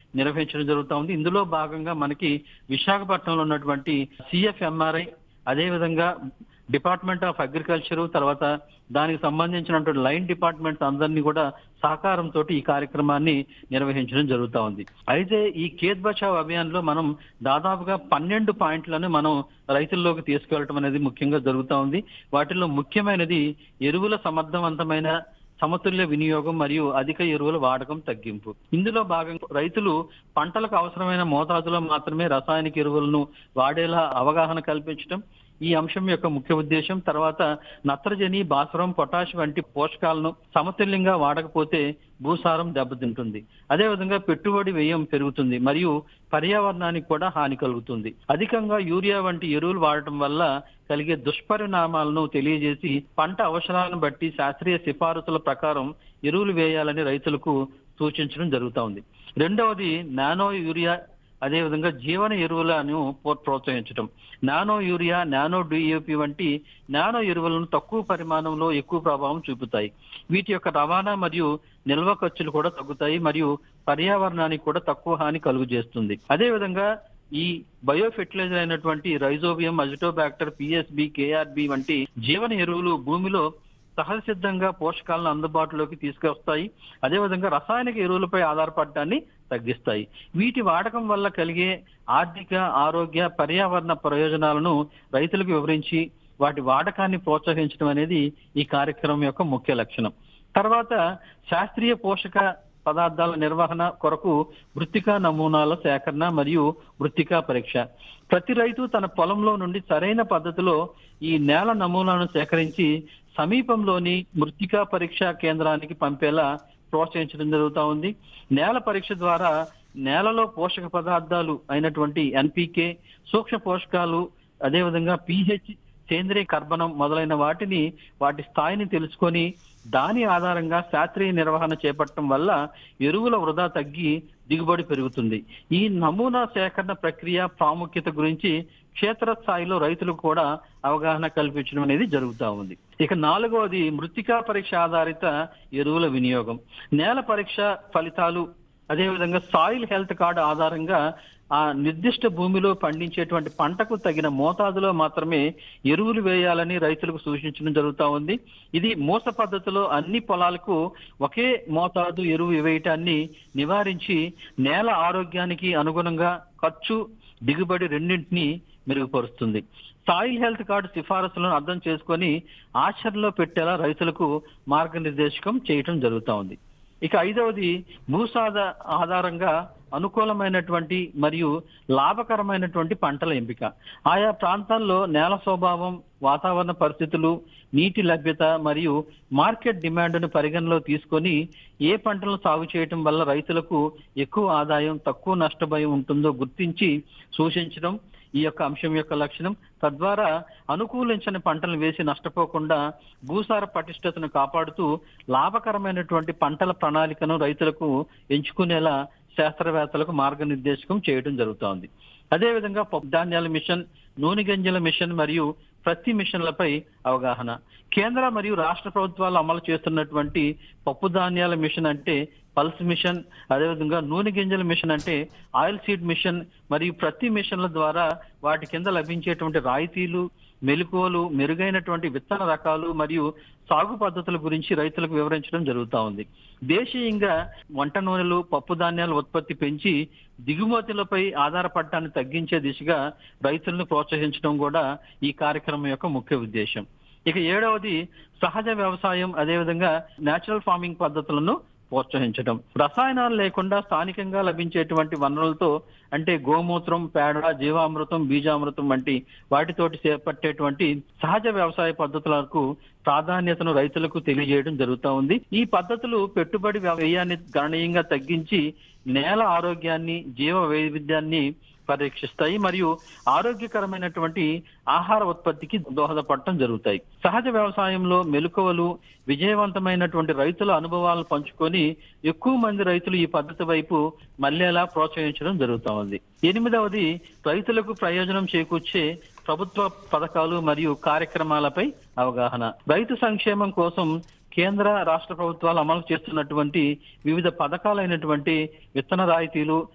నిర్వహించడం జరుగుతా ఉంది ఇందులో భాగంగా మనకి విశాఖపట్నంలో ఉన్నటువంటి సిఎఫ్ఎంఆర్ఐ అదేవిధంగా డిపార్ట్మెంట్ ఆఫ్ అగ్రికల్చర్ తర్వాత దానికి సంబంధించినటువంటి లైన్ డిపార్ట్మెంట్స్ అందరినీ కూడా సహకారంతో ఈ కార్యక్రమాన్ని నిర్వహించడం జరుగుతా ఉంది అయితే ఈ ఖేత్ బచావ్ అభియాన్ లో మనం దాదాపుగా పన్నెండు పాయింట్లను మనం రైతుల్లోకి తీసుకెళ్లడం అనేది ముఖ్యంగా జరుగుతా ఉంది వాటిల్లో ముఖ్యమైనది ఎరువుల సమర్థవంతమైన సమతుల్య వినియోగం మరియు అధిక ఎరువుల వాడకం తగ్గింపు ఇందులో భాగంగా రైతులు పంటలకు అవసరమైన మోతాదులో మాత్రమే రసాయనిక ఎరువులను వాడేలా అవగాహన కల్పించడం ఈ అంశం యొక్క ముఖ్య ఉద్దేశం తర్వాత నత్రజని భాస్వరం పొటాష్ వంటి పోషకాలను సమతుల్యంగా వాడకపోతే భూసారం దెబ్బతింటుంది అదేవిధంగా పెట్టుబడి వ్యయం పెరుగుతుంది మరియు పర్యావరణానికి కూడా హాని కలుగుతుంది అధికంగా యూరియా వంటి ఎరువులు వాడటం వల్ల కలిగే దుష్పరిణామాలను తెలియజేసి పంట అవసరాలను బట్టి శాస్త్రీయ సిఫారసుల ప్రకారం ఎరువులు వేయాలని రైతులకు సూచించడం జరుగుతా ఉంది రెండవది నానో యూరియా అదేవిధంగా జీవన ఎరువులను పో- ప్రోత్సహించడం నానో యూరియా నానో డిఏపి వంటి నానో ఎరువులను తక్కువ పరిమాణంలో ఎక్కువ ప్రభావం చూపుతాయి వీటి యొక్క రవాణా మరియు నిల్వ ఖర్చులు కూడా తగ్గుతాయి మరియు పర్యావరణానికి కూడా తక్కువ హాని కలుగు చేస్తుంది అదేవిధంగా ఈ బయో ఫెర్టిలైజర్ అయినటువంటి రైజోబియం అజిటోబాక్టర్ పిఎస్బి కేఆర్బి వంటి జీవన ఎరువులు భూమిలో సహజ సిద్ధంగా పోషకాలను అందుబాటులోకి తీసుకొస్తాయి అదేవిధంగా రసాయనిక ఎరువులపై ఆధారపడటాన్ని తగ్గిస్తాయి వీటి వాడకం వల్ల కలిగే ఆర్థిక ఆరోగ్య పర్యావరణ ప్రయోజనాలను రైతులకు వివరించి వాటి వాడకాన్ని ప్రోత్సహించడం అనేది ఈ కార్యక్రమం యొక్క ముఖ్య లక్షణం తర్వాత శాస్త్రీయ పోషక పదార్థాల నిర్వహణ కొరకు మృత్తికా నమూనాల సేకరణ మరియు మృత్తికా పరీక్ష ప్రతి రైతు తన పొలంలో నుండి సరైన పద్ధతిలో ఈ నేల నమూనాను సేకరించి సమీపంలోని మృత్తికా పరీక్ష కేంద్రానికి పంపేలా ప్రోత్సహించడం జరుగుతా ఉంది నేల పరీక్ష ద్వారా నేలలో పోషక పదార్థాలు అయినటువంటి ఎన్పికే సూక్ష్మ పోషకాలు అదేవిధంగా పిహెచ్ సేంద్రియ కర్బనం మొదలైన వాటిని వాటి స్థాయిని తెలుసుకొని దాని ఆధారంగా శాస్త్రీయ నిర్వహణ చేపట్టడం వల్ల ఎరువుల వృధా తగ్గి దిగుబడి పెరుగుతుంది ఈ నమూనా సేకరణ ప్రక్రియ ప్రాముఖ్యత గురించి క్షేత్రస్థాయిలో రైతులకు కూడా అవగాహన కల్పించడం అనేది జరుగుతూ ఉంది ఇక నాలుగవది మృతికా పరీక్ష ఆధారిత ఎరువుల వినియోగం నేల పరీక్ష ఫలితాలు అదేవిధంగా సాయిల్ హెల్త్ కార్డు ఆధారంగా ఆ నిర్దిష్ట భూమిలో పండించేటువంటి పంటకు తగిన మోతాదులో మాత్రమే ఎరువులు వేయాలని రైతులకు సూచించడం జరుగుతా ఉంది ఇది మూస పద్ధతిలో అన్ని పొలాలకు ఒకే మోతాదు ఎరువు వేయటాన్ని నివారించి నేల ఆరోగ్యానికి అనుగుణంగా ఖర్చు దిగుబడి రెండింటిని మెరుగుపరుస్తుంది సాయిల్ హెల్త్ కార్డు సిఫారసులను అర్థం చేసుకొని ఆచరణలో పెట్టేలా రైతులకు మార్గనిర్దేశకం చేయటం జరుగుతా ఉంది ఇక ఐదవది భూసాద ఆధారంగా అనుకూలమైనటువంటి మరియు లాభకరమైనటువంటి పంటల ఎంపిక ఆయా ప్రాంతాల్లో నేల స్వభావం వాతావరణ పరిస్థితులు నీటి లభ్యత మరియు మార్కెట్ డిమాండ్ను పరిగణలో తీసుకొని ఏ పంటలను సాగు చేయటం వల్ల రైతులకు ఎక్కువ ఆదాయం తక్కువ నష్టభయం ఉంటుందో గుర్తించి సూచించడం ఈ యొక్క అంశం యొక్క లక్షణం తద్వారా అనుకూలించని పంటలు వేసి నష్టపోకుండా భూసార పటిష్టతను కాపాడుతూ లాభకరమైనటువంటి పంటల ప్రణాళికను రైతులకు ఎంచుకునేలా శాస్త్రవేత్తలకు మార్గనిర్దేశకం చేయడం జరుగుతోంది అదేవిధంగా పప్పు ధాన్యాల మిషన్ నూనె గింజల మిషన్ మరియు ప్రతి మిషన్లపై అవగాహన కేంద్ర మరియు రాష్ట్ర ప్రభుత్వాలు అమలు చేస్తున్నటువంటి పప్పు ధాన్యాల మిషన్ అంటే పల్స్ మిషన్ అదేవిధంగా నూనె గింజల మిషన్ అంటే ఆయిల్ సీడ్ మిషన్ మరియు ప్రతి మిషన్ల ద్వారా వాటి కింద లభించేటువంటి రాయితీలు మెలకువలు మెరుగైనటువంటి విత్తన రకాలు మరియు సాగు పద్ధతుల గురించి రైతులకు వివరించడం జరుగుతా ఉంది దేశీయంగా వంట నూనెలు పప్పు ధాన్యాల ఉత్పత్తి పెంచి దిగుమతులపై ఆధారపడటాన్ని తగ్గించే దిశగా రైతులను ప్రోత్సహించడం కూడా ఈ కార్యక్రమం యొక్క ముఖ్య ఉద్దేశం ఇక ఏడవది సహజ వ్యవసాయం అదేవిధంగా నేచురల్ ఫార్మింగ్ పద్ధతులను ప్రోత్సహించడం రసాయనాలు లేకుండా స్థానికంగా లభించేటువంటి వనరులతో అంటే గోమూత్రం పేడ జీవామృతం బీజామృతం వంటి వాటితోటి చేపట్టేటువంటి సహజ వ్యవసాయ పద్ధతులకు ప్రాధాన్యతను రైతులకు తెలియజేయడం జరుగుతా ఉంది ఈ పద్ధతులు పెట్టుబడి వ్యయాన్ని గణనీయంగా తగ్గించి నేల ఆరోగ్యాన్ని జీవ వైవిధ్యాన్ని పరీక్షిస్తాయి మరియు ఆరోగ్యకరమైనటువంటి ఆహార ఉత్పత్తికి దోహదపడటం జరుగుతాయి సహజ వ్యవసాయంలో మెలకువలు విజయవంతమైనటువంటి రైతుల అనుభవాలను పంచుకొని ఎక్కువ మంది రైతులు ఈ పద్ధతి వైపు మళ్ళేలా ప్రోత్సహించడం జరుగుతా ఉంది ఎనిమిదవది రైతులకు ప్రయోజనం చేకూర్చే ప్రభుత్వ పథకాలు మరియు కార్యక్రమాలపై అవగాహన రైతు సంక్షేమం కోసం కేంద్ర రాష్ట్ర ప్రభుత్వాలు అమలు చేస్తున్నటువంటి వివిధ పథకాలైనటువంటి విత్తన రాయితీలు